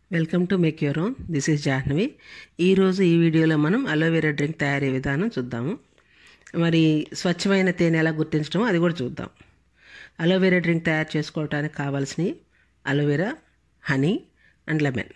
welcome to make your own this is Jahnavi ఈరోజు ఈ వీడియోలో మనం అలోవెరా డ్రింక్ తయారీ విధానం చూద్దాము మరి స్వచ్ఛమైన తేనె ఎలా గుర్తించడం అది కూడా చూద్దాం అలోవెరా డ్రింక్ తయారు చేసుకోవడానికి కావాల్సినవి అలోవెరా హనీ అండ్ లెమన్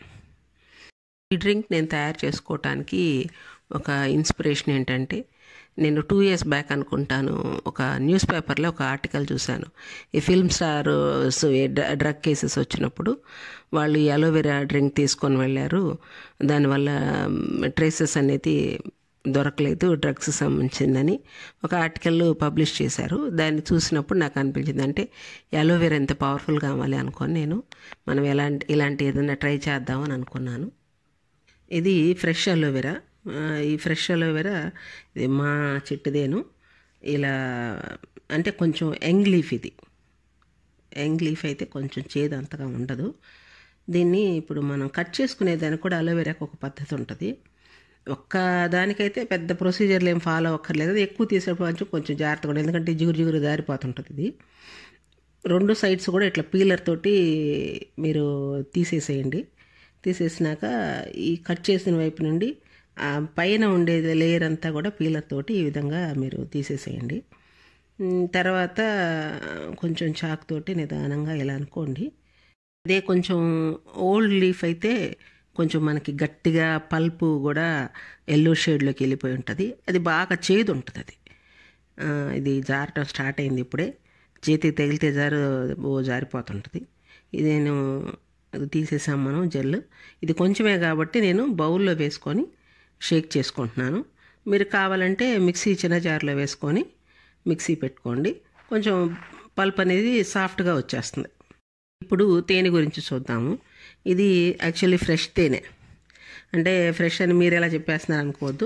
ఈ డ్రింక్ నేను తయారు చేసుకోవటానికి ఒక ఇన్స్పిరేషన్ ఏంటంటే నేను టూ ఇయర్స్ బ్యాక్ అనుకుంటాను ఒక న్యూస్ పేపర్లో ఒక ఆర్టికల్ చూశాను ఈ ఫిల్మ్ స్టార్ డ్రగ్ కేసెస్ వచ్చినప్పుడు వాళ్ళు ఈ అలోవెరా డ్రింక్ తీసుకొని వెళ్ళారు దానివల్ల ట్రేసెస్ అనేది దొరకలేదు డ్రగ్స్ సంబంధించిందని ఒక ఆర్టికల్ పబ్లిష్ చేశారు దాన్ని చూసినప్పుడు నాకు అనిపించింది అంటే అలోవెరా ఎంత పవర్ఫుల్ కావాలి అనుకొని నేను మనం ఎలాంటి ఇలాంటి ఏదైనా ట్రై చేద్దామని అనుకున్నాను ఇది ఫ్రెష్ అలోవెరా ఈ ఫ్రెష్ అలోవెరా ఇది మా చెట్టుదేను ఇలా అంటే కొంచెం యంగ్ లీఫ్ ఇది యంగ్ లీఫ్ అయితే కొంచెం చేదు అంతగా ఉండదు దీన్ని ఇప్పుడు మనం కట్ చేసుకునేదానికి కూడా అలోవెరాకి ఒక పద్ధతి ఉంటుంది ఒక్క దానికైతే పెద్ద ప్రొసీజర్లు ఏం ఫాలో అక్కర్లేదు అది ఎక్కువ తీసేటప్పుడు కొంచెం జాగ్రత్తగా ఉంటుంది ఎందుకంటే జిగురు జిగురు దారిపోతుంటుంది ఇది రెండు సైడ్స్ కూడా ఇట్లా పీలర్ తోటి మీరు తీసేసేయండి తీసేసినాక ఈ కట్ చేసిన వైపు నుండి ఆ పైన ఉండేది లేయర్ అంతా కూడా పీలర్ తోటి ఈ విధంగా మీరు తీసేసేయండి తర్వాత కొంచెం చాక్ తోటి నిదానంగా ఇలా అనుకోండి అదే కొంచెం ఓల్డ్ లీఫ్ అయితే కొంచెం మనకి గట్టిగా పల్పు కూడా ఎల్లో షేడ్లోకి వెళ్ళిపోయి ఉంటుంది అది బాగా చేదు ఉంటుంది అది ఇది జారటం స్టార్ట్ అయింది ఇప్పుడే చేతికి తగిలితే జారు ఓ జారిపోతుంటుంది ఇది నేను తీసేసాం మనం జెల్ ఇది కొంచెమే కాబట్టి నేను బౌల్లో వేసుకొని షేక్ చేసుకుంటున్నాను మీరు కావాలంటే మిక్సీ చిన్న జార్లో వేసుకొని మిక్సీ పెట్టుకోండి కొంచెం పల్ప్ అనేది సాఫ్ట్గా వచ్చేస్తుంది ఇప్పుడు తేనె గురించి చూద్దాము ఇది యాక్చువల్లీ ఫ్రెష్ తేనె అంటే ఫ్రెష్ అని మీరు ఎలా చెప్పేస్తున్నారు అనుకోవద్దు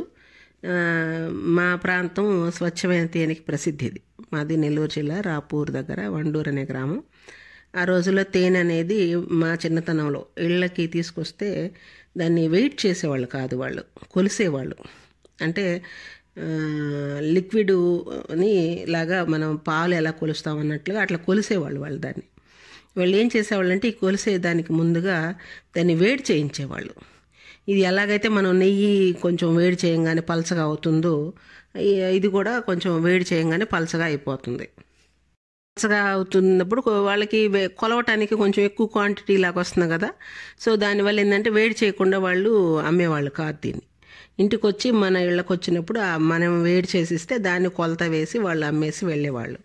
మా ప్రాంతం స్వచ్ఛమైన తేనెకి ప్రసిద్ధి ఇది మాది నెల్లూరు జిల్లా రాపూర్ దగ్గర వండూరు అనే గ్రామం ఆ రోజుల్లో తేనె అనేది మా చిన్నతనంలో ఇళ్ళకి తీసుకొస్తే దాన్ని వెయిట్ చేసేవాళ్ళు కాదు వాళ్ళు కొలిసేవాళ్ళు అంటే లిక్విడ్ని లాగా మనం పాలు ఎలా కొలుస్తాం అన్నట్లుగా అట్లా కొలిసేవాళ్ళు వాళ్ళు దాన్ని వాళ్ళు ఏం చేసేవాళ్ళు అంటే ఈ కొలిసే దానికి ముందుగా దాన్ని వేడి చేయించేవాళ్ళు ఇది ఎలాగైతే మనం నెయ్యి కొంచెం వేడి చేయంగానే పలచగా అవుతుందో ఇది కూడా కొంచెం వేడి చేయంగానే పలచగా అయిపోతుంది పలచగా అవుతున్నప్పుడు వాళ్ళకి కొలవటానికి కొంచెం ఎక్కువ క్వాంటిటీ లాగా వస్తుంది కదా సో దానివల్ల ఏంటంటే వేడి చేయకుండా వాళ్ళు అమ్మేవాళ్ళు కాదు దీన్ని ఇంటికి వచ్చి మన ఇళ్ళకి వచ్చినప్పుడు మనం వేడి చేసిస్తే దాన్ని కొలత వేసి వాళ్ళు అమ్మేసి వెళ్ళేవాళ్ళు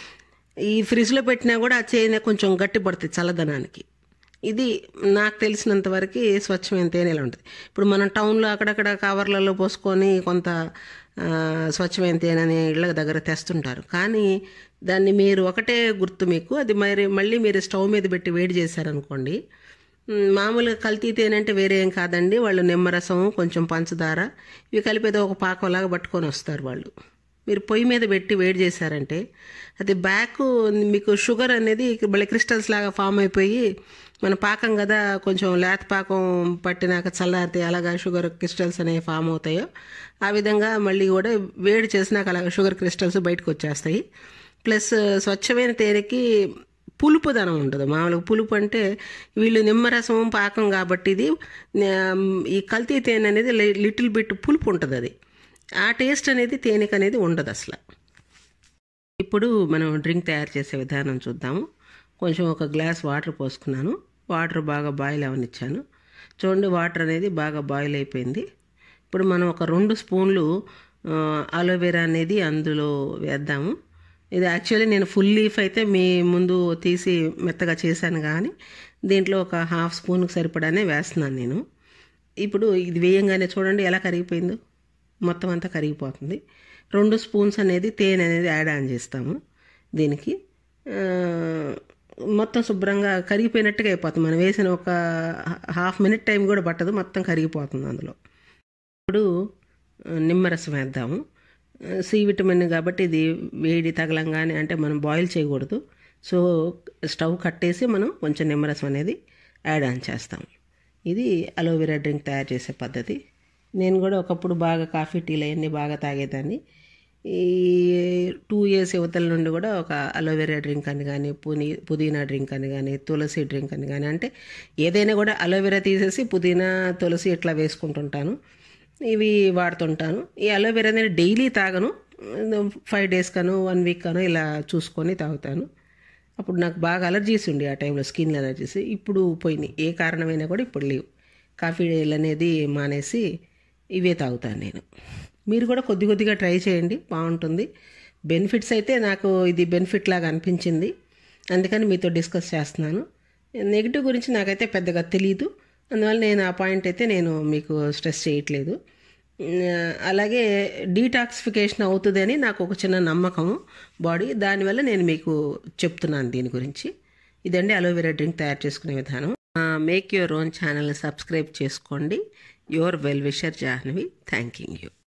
ఈ ఫ్రిడ్జ్లో పెట్టినా కూడా ఆ చేనే కొంచెం గట్టి పడుతుంది చల్లదనానికి ఇది నాకు తెలిసినంత వరకు స్వచ్ఛమైన తేనెలా ఉంటుంది ఇప్పుడు మనం టౌన్లో అక్కడక్కడ కవర్లలో పోసుకొని కొంత స్వచ్ఛమైన తేనెని ఇళ్ళ దగ్గర తెస్తుంటారు కానీ దాన్ని మీరు ఒకటే గుర్తు మీకు అది మరి మళ్ళీ మీరు స్టవ్ మీద పెట్టి వేడి చేశారనుకోండి మామూలుగా కల్తీ తేనె అంటే వేరే ఏం కాదండి వాళ్ళు నిమ్మరసం కొంచెం పంచదార ఇవి కలిపేదో ఒక పాకంలాగా పట్టుకొని వస్తారు వాళ్ళు మీరు పొయ్యి మీద పెట్టి వేడి చేశారంటే అది బ్యాక్ మీకు షుగర్ అనేది మళ్ళీ క్రిస్టల్స్ లాగా ఫామ్ అయిపోయి మన పాకం కదా కొంచెం లేత పాకం పట్టినాక చల్లారితే అలాగా షుగర్ క్రిస్టల్స్ అనేవి ఫామ్ అవుతాయో ఆ విధంగా మళ్ళీ కూడా వేడి చేసినాక అలాగ షుగర్ క్రిస్టల్స్ బయటకు వచ్చేస్తాయి ప్లస్ స్వచ్ఛమైన తేనెకి పులుపుదనం ఉండదు మామూలుగా పులుపు అంటే వీళ్ళు నిమ్మరసం పాకం కాబట్టి ఇది ఈ కల్తీ తేనె అనేది లిటిల్ బిట్ పులుపు ఉంటుంది అది ఆ టేస్ట్ అనేది తేనెకి అనేది ఉండదు అసలు ఇప్పుడు మనం డ్రింక్ తయారు చేసే విధానం చూద్దాము కొంచెం ఒక గ్లాస్ వాటర్ పోసుకున్నాను వాటర్ బాగా బాయిల్ అవనిచ్చాను చూడండి వాటర్ అనేది బాగా బాయిల్ అయిపోయింది ఇప్పుడు మనం ఒక రెండు స్పూన్లు అలోవెరా అనేది అందులో వేద్దాము ఇది యాక్చువల్లీ నేను ఫుల్ లీఫ్ అయితే మీ ముందు తీసి మెత్తగా చేశాను కానీ దీంట్లో ఒక హాఫ్ స్పూన్కి సరిపడానే వేస్తున్నాను నేను ఇప్పుడు ఇది వేయంగానే చూడండి ఎలా కరిగిపోయిందో మొత్తం అంతా కరిగిపోతుంది రెండు స్పూన్స్ అనేది తేనె అనేది యాడ్ ఆన్ చేస్తాము దీనికి మొత్తం శుభ్రంగా కరిగిపోయినట్టుగా అయిపోతుంది మనం వేసిన ఒక హాఫ్ మినిట్ టైం కూడా పట్టదు మొత్తం కరిగిపోతుంది అందులో ఇప్పుడు నిమ్మరసం వేద్దాము సి విటమిన్ కాబట్టి ఇది వేడి తగలంగానే అంటే మనం బాయిల్ చేయకూడదు సో స్టవ్ కట్టేసి మనం కొంచెం నిమ్మరసం అనేది యాడ్ ఆన్ చేస్తాం ఇది అలోవెరా డ్రింక్ తయారు చేసే పద్ధతి నేను కూడా ఒకప్పుడు బాగా కాఫీ టీలు అవన్నీ బాగా తాగేదాన్ని ఈ టూ ఇయర్స్ యువతల నుండి కూడా ఒక అలోవెరా డ్రింక్ అని కానీ పునీ పుదీనా డ్రింక్ అని కానీ తులసి డ్రింక్ అని కానీ అంటే ఏదైనా కూడా అలోవెరా తీసేసి పుదీనా తులసి ఇట్లా వేసుకుంటుంటాను ఇవి వాడుతుంటాను ఈ అలోవెరా అనేది డైలీ తాగను ఫైవ్ డేస్ కను వన్ వీక్ కను ఇలా చూసుకొని తాగుతాను అప్పుడు నాకు బాగా అలర్జీస్ ఉండే ఆ టైంలో స్కిన్ అలర్జీస్ ఇప్పుడు పోయినాయి ఏ కారణమైనా కూడా ఇప్పుడు లేవు కాఫీ అనేది మానేసి ఇవే తాగుతాను నేను మీరు కూడా కొద్ది కొద్దిగా ట్రై చేయండి బాగుంటుంది బెనిఫిట్స్ అయితే నాకు ఇది బెనిఫిట్ లాగా అనిపించింది అందుకని మీతో డిస్కస్ చేస్తున్నాను నెగిటివ్ గురించి నాకైతే పెద్దగా తెలియదు అందువల్ల నేను ఆ పాయింట్ అయితే నేను మీకు స్ట్రెస్ చేయట్లేదు అలాగే డీటాక్సిఫికేషన్ అవుతుందని నాకు ఒక చిన్న నమ్మకము బాడీ దానివల్ల నేను మీకు చెప్తున్నాను దీని గురించి ఇదండి అలోవెరా డ్రింక్ తయారు చేసుకునే విధానం మేక్ యువర్ ఓన్ ఛానల్ని సబ్స్క్రైబ్ చేసుకోండి your well wisher Jahnavi thanking you